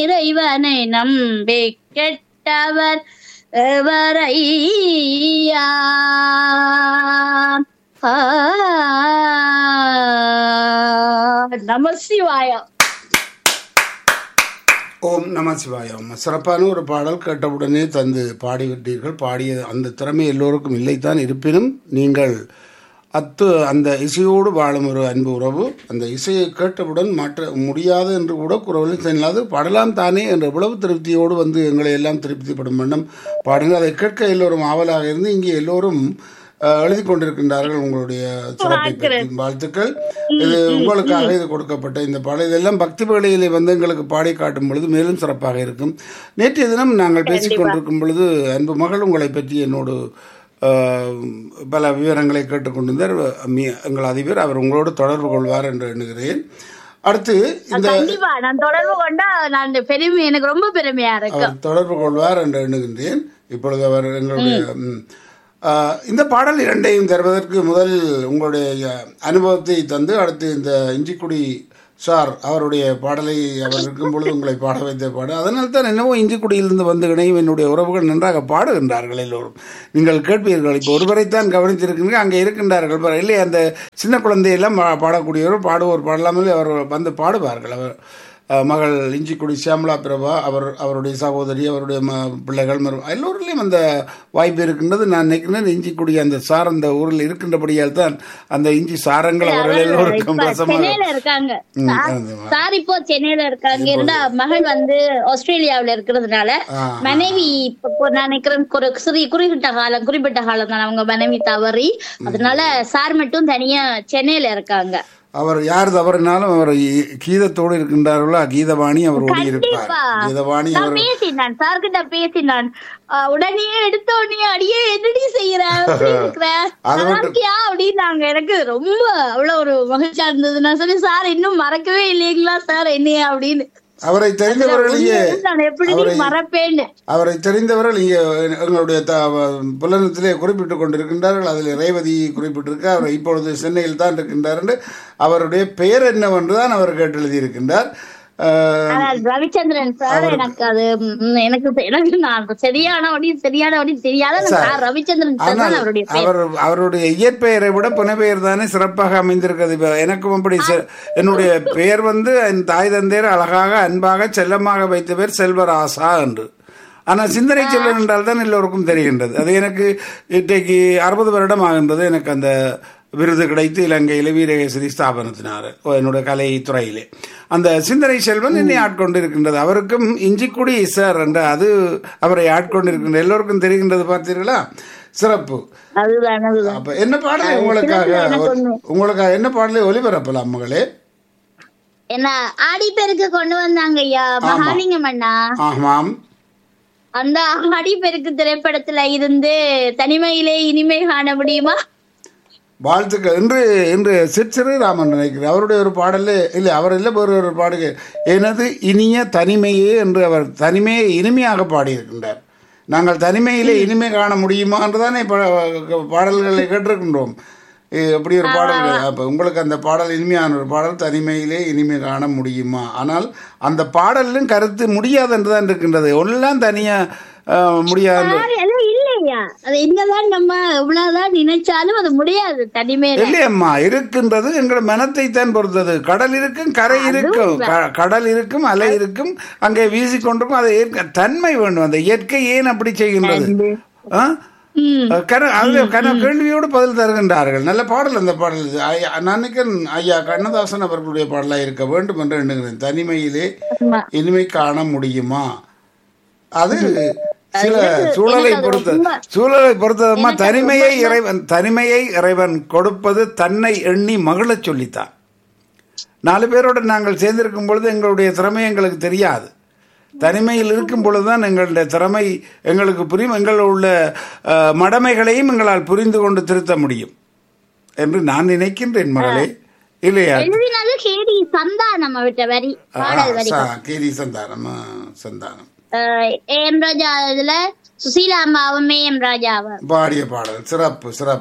இறைவனை நம்பி கெட்டவர் எவரையா ஆ, நம சிவாயா ஓம் நம சிவாயம் சிறப்பான ஒரு பாடல் கேட்டவுடனே தந்து பாடிவிட்டீர்கள் பாடிய அந்த திறமை எல்லோருக்கும் இல்லைத்தான் இருப்பினும் நீங்கள் அத்து அந்த இசையோடு வாழும் ஒரு அன்பு உறவு அந்த இசையை கேட்டவுடன் மாற்ற முடியாது என்று கூட குரலில் செல்லாது பாடலாம் தானே என்ற இவ்வளவு திருப்தியோடு வந்து எங்களை எல்லாம் திருப்திப்படும் வண்ணம் பாடுங்கள் அதை கேட்க எல்லோரும் ஆவலாக இருந்து இங்கே எல்லோரும் அஹ், எழுதி கொண்டிருக்கின்றார்கள் உங்களுடைய சிறப்பை பற்றி வாழ்த்துக்கள் இது உங்களுக்காக இது கொடுக்கப்பட்ட இந்த பாடல் இதெல்லாம் பக்தி வேளையிலே வந்து எங்களுக்கு பாடி காட்டும் பொழுது மேலும் சிறப்பாக இருக்கும் நேற்றைய தினம் நாங்கள் பேசிக் கொண்டிருக்கும் பொழுது அன்பு மகள் உங்களை பற்றி என்னோடு அஹ், பல விவரங்களை கேட்டுக்கொண்டிருந்தார் மி- எங்கள் அதிபர் அவர் உங்களோடு தொடர்பு கொள்வார் என்று எண்ணுகிறேன் அடுத்து இந்த கண்டிப்பா நான் தொடர்பு கொண்டா நான் பெருமை எனக்கு ரொம்ப பெருமையா இருக்கு அவர் தொடர்பு கொள்வார் என்று எண்ணுகின்றேன் இப்பொழுது அவர் எங்களுடைய ம், ஆ, இந்த பாடல் இரண்டையும் தருவதற்கு முதல் உங்களுடைய அனுபவத்தை தந்து அடுத்து இந்த இஞ்சிக்குடி சார் அவருடைய பாடலை அவர் இருக்கும் பொழுது உங்களை பாட வைத்த பாடல் அதனால் தான் என்னவோ இஞ்சிக்குடியிலிருந்து வந்து இணையும் என்னுடைய உறவுகள் நன்றாக பாடுகின்றார்கள் எல்லோரும் நீங்கள் கேட்பீர்கள் இப்போ ஒருவரைத்தான் கவனித்திருக்கிறீர்கள் அங்கே இருக்கின்றார்கள் பாரு. இல்லை அந்த சின்ன குழந்தையெல்லாம் பா- பாடக்கூடியவர் பாடுவோர் பாடலாமல் அவர் வந்து பாடுவார்கள் அவர் அஹ், மகள் இஞ்சிக்குடி சியாமலா பிரபா அவர் அவருடைய சகோதரி அவருடைய ம பிள்ளைகள் மரு எல்லோரிலையும் அந்த வாய்ப்பு இருக்கின்றது நான் நினைக்கிறேன் இஞ்சிக்குடி அந்த சார் அந்த ஊரில் இருக்கின்றபடியால் தான் அந்த இஞ்சி சாரங்கள் அவர்கள் எல்லோருக்கும் இப்ப ரசமாக சென்னையில இருக்காங்க ம், சார்- அது- சார் இப்போ சென்னையில இருக்காங்க இருந்தா மகள் வந்து ஆஸ்திரேலியாவுல இருக்கிறதுனால ஆ. மனைவி இப்போ நான் நினைக்கிறேன் ஒரு சிறிய குறிப்பிட்ட காலம் குறிப்பிட்ட காலம் தான் அவங்க மனைவி தவறி அதனால சார் மட்டும் தனியா சென்னையில இருக்காங்க அவர் யார் தவறினாலும் அவர் இ- கீதத்தோடு இருக்கின்றார்களோ கீதவாணி அவரோடு இருப்பார் கண்டிப்பா. கீதவாணி நான் அவர் பேசினான் சார் கிட்ட பேசினான் ஆஹ் உடனே எடுத்த உடனே அடியே என்னடி செய்யற எப்படி இருக்கிற அது நல்லா மட்டும்- இருக்கியா அப்படின்னாங்க எனக்கு ரொம்ப அவ்வளவு ஒரு மகிழ்ச்சியா இருந்தது நான் சொல்லி சார் இன்னும் மறக்கவே இல்லைங்களா சார் என்னைய அப்படின்னு அவரை தெரிந்தவர்கள் இங்கே நான் எப்படி அவரை மறப்பேன்னு அவரை தெரிந்தவர்கள் இங்கே எங்களுடைய த புலனத்திலே குறிப்பிட்டுக் கொண்டிருக்கின்றார்கள் அதில் ரேவதி குறிப்பிட்டிருக்கு அவர் இப்பொழுது சென்னையில் தான் இருக்கின்றார் என்று அவருடைய பெயர் என்னவென்று தான் அவர் கேட்டு எழுதியிருக்கின்றார் அஹ், ஆனா ரவிச்சந்திரன் சார் எனக்கு அது ம், எனக்கு எனக்கு நான் சரியான வழி சரியான வழி தெரியாத நான் சார் ரவிச்சந்திரன் சார் தான் ஆனால் அவருடைய பேர் அவர் அவருடைய இயற்பெயரை விட புனைப்பெயர் தானே சிறப்பாக அமைந்திருக்கிறது இப்ப எனக்கும் அப்படி செ- என்னுடைய பெயர் வந்து என் தாய் தந்தையர் அழகாக அன்பாக செல்லமாக வைத்த பேர் செல்வராசா என்று ஆனால் சிந்தனை செல்வன் என்றால் தான் எல்லோருக்கும் தெரிகின்றது அது எனக்கு இன்றைக்கு அறுபது வருடம் ஆகின்றது எனக்கு அந்த விருது கிடைத்து இலங்கையில் வீரகேசரி ஸ்தாபனத்தினார் என்னுடைய கலை துறையிலே அந்த சிந்தனை செல்வன் என்னை ஆட்கொண்டு இருக்கின்றது அவருக்கும் இஞ்சிக்குடி சார் என்ற அது அவரை ஆட்கொண்டு இருக்கின்ற எல்லோருக்கும் தெரிகின்றது பார்த்தீர்களா சிறப்பு அதுதான் அதுதான் அப்ப என்ன பாடலை உங்களுக்காக உங்களுக்காக என்ன பாடலை ஒலிபரப்பலாம் மகளே என்ன ஆடி பெருக்கு கொண்டு வந்தாங்க ஐயா மகாலிங்கம் அண்ணா ஆமாம் அந்த ஆடி பெருக்கு திரைப்படத்துல இருந்து தனிமையிலே இனிமை காண முடியுமா வாழ்த்துக்கள் இன்று இன்று சிற்சிறு ராமன் நினைக்கிறேன் அவருடைய ஒரு பாடலே இல்லை அவர் இல்லை வேறு ஒரு பாடுக எனது இனிய தனிமையே என்று அவர் தனிமையை இனிமையாக பாடியிருக்கின்றார் நாங்கள் தனிமையிலே இனிமை காண முடியுமா என்றுதானே பா- பாடல்களை கேட்டிருக்கின்றோம் எ- எப்படி ஒரு பாடல் அப்போ உங்களுக்கு அந்த பாடல் இனிமையான ஒரு பாடல் தனிமையிலே இனிமை காண முடியுமா ஆனால் அந்த பாடலிலும் கருத்து முடியாது என்று தான் இருக்கின்றது எல்லாம் தனியாக முடியாது அது எல்லாம் இல்லையா அது என்னதான் நம்ம எவ்வளவுதான் நினைச்சாலும் அது முடியாது தனிமையில இல்லையம்மா இருக்கின்றது எங்கள் மனத்தை தான் பொறுத்தது கடல் இருக்கும் கரை இருக்கும் க- கடல் இருக்கும் அலை இருக்கும் அங்கே வீசிக்கொண்டிருக்கும் அதை ஏற்க தன்மை வேண்டும் அந்த இயற்கை ஏன் அப்படி செய்கின்றது ஆ? ம். கர அதுல கன கேள்வியோடு பதில் தருகின்றார்கள் நல்ல பாடல் அந்த பாடல் இது. ஐயா, நான் நினைக்கிறேன் ஐயா கண்ணதாசன் அவர்களுடைய பாடலாக இருக்க வேண்டும் என்று எண்ணுகிறேன் தனிமையிலே ஆமா. இனிமை காண முடியுமா அது சில சூழலை பொறுத்த சூழலை பொறுத்ததமா தனிமையை இறைவன் தனிமையை இறைவன் கொடுப்பது தன்னை எண்ணி மகிழச் சொல்லித்தான் நாலு பேரோட நாங்கள் சேர்ந்திருக்கும் பொழுது எங்களுடைய திறமை எங்களுக்கு தெரியாது தனிமையில் இருக்கும் பொழுதுதான் எங்களுடைய திறமை எங்களுக்கு புரியும் எங்கள் உள்ள அஹ், மடமைகளையும் எங்களால் புரிந்து கொண்டு திருத்த முடியும் என்று நான் நினைக்கின்றேன் மகளே இல்லையா எழுதினது கேடி சந்தானம் விட்ட வரி பாடல் வரி ஆ, ச- கேலி சந்தானம் ஆ, சந்தானம் அஹ் ஏம் ராஜா இதுல சுசீலா அம்மாவும் எம் ராஜாவும் பாடிய பாடல் சிறப்பு சிறப்பு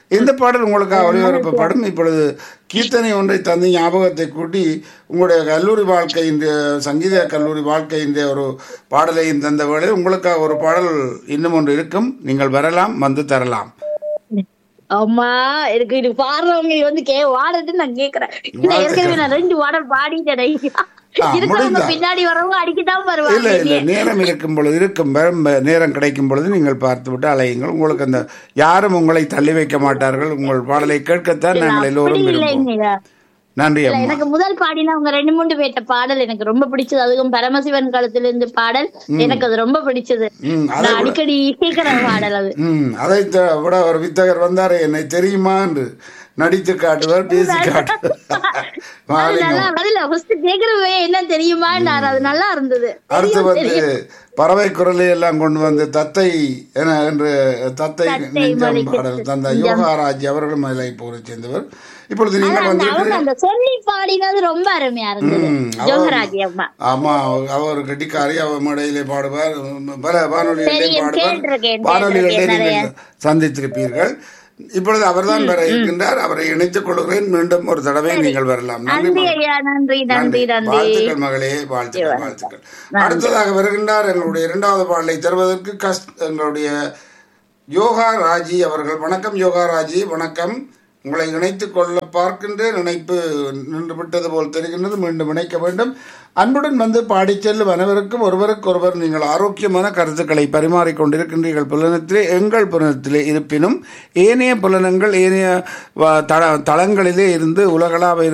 இந்த பாடல் உங்களுக்கு ஒளிபரப்பப்படும் இப்பொழுது கீர்த்தனை ஒன்றை தந்து ஞாபகத்தை கூட்டி உங்களுடைய கல்லூரி வாழ்க்கை இந்த சங்கீத கல்லூரி வாழ்க்கை இந்த ஒரு பாடலையும் தந்த வேளை உங்களுக்காக ஒரு பாடல் இன்னும் ஒன்று இருக்கும் நீங்கள் வரலாம் வந்து தரலாம் அம்மா எனக்கு இது பாடுறவங்க வந்து கே வாடட்டு நான் கேக்குறேன் இல்ல ஏற்கனவே நான் ரெண்டு வாடல் பாடிட்டேன் ஆ, இருக்கிறவங்க முடிந்தா. பின்னாடி வரவங்க அடிக்கத்தான் இல்ல வருவாங்க இல்ல நேரம் இருக்கும் பொழுது இருக்கும் வரும் நேரம் கிடைக்கும் பொழுது நீங்கள் பார்த்துவிட்டு அலையுங்கள் உங்களுக்கு அந்த யாரும் உங்களை தள்ளி வைக்க மாட்டார்கள் உங்கள் பாடலை கேட்கத்தான் நாங்கள் அப்படி எல்லோரும் விரும்புவோம் இல்லைங்க நன்றி இல்ல, அம்மா எனக்கு முதல் பாடினவங்க ரெண்டு மூணு பேட்ட பாடல் எனக்கு ரொம்ப பிடிச்சது அதுவும் பரமசிவன் காலத்துல இருந்து பாடல் எனக்கு அது ரொம்ப பிடிச்சது ம், அதை நான் அடிக்கடி கேட்கிற பாடல் அது ம் அதை த- விட ஒரு வித்தகர் வந்தாரே என்னை தெரியுமா என்று நடித்து காட்டுவார் பேசி காட்டுவார் அது மாலிங்கம். நல்லா அதுல ஃபர்ஸ்ட் கேக்குறவே என்ன தெரியுமா அது நல்லா இருந்தது அடுத்து வந்து பறவை குரலை எல்லாம் கொண்டு வந்து தத்தை என என்று தத்தை நெஞ்சம் மலைக்கு பாடல் தந்த யோகாராஜ் அவர்களும் அதில் போரை சேர்ந்தவர் இப்பொழுது நீங்கள் வந்து அவங்க அந்த சொல்லி பாடினது ரொம்ப அருமையா இருந்தது ம், அவர்- ஜோகராஜி அம்மா ஆமா அவ- அவர் கட்டிக்காரி அவர் மேடையிலே பாடுவார் பல வானொலிகளிலே தெரியும், பாடுவார் கேட்டிருக்கேன், வானொலிகளிலே கேட்டிருக்கேன் நீங்கள் சந்தித்திருப்பீர்கள் இப்பொழுது அவர்தான் வர இருக்கின்றார் அவரை இணைத்துக் கொள்கிறேன் மீண்டும் ஒரு தடவை நீங்கள் வரலாம் நன்றி நன்றி மகளே. ஐயா நன்றி நன்றி நன்றி வாழ்த்துக்கள் மகளே வாழ்த்துக்கள் வாழ்த்துக்கள் அடுத்ததாக வருகின்றார் எங்களுடைய இரண்டாவது பாடலை தருவதற்கு கஸ் எங்களுடைய யோகா ராஜி அவர்கள் வணக்கம் யோகா ராஜி வணக்கம் உங்களை இணைத்துக் கொள்ள பார்க்கின்றேன் இணைப்பு நின்று விட்டது போல் தெரிகின்றது மீண்டும் இணைக்க வேண்டும் அன்புடன் வந்து பாடிச் செல்லும் அனைவருக்கும் ஒருவருக்கொருவர் நீங்கள் ஆரோக்கியமான கருத்துக்களை பரிமாறிக் கொண்டிருக்கின்றீர்கள் புலனத்திலே எங்கள் புலனத்திலே இருப்பினும் ஏனைய புலனங்கள் ஏனைய வ- தள- தளங்களிலே இருந்து உலகளாவ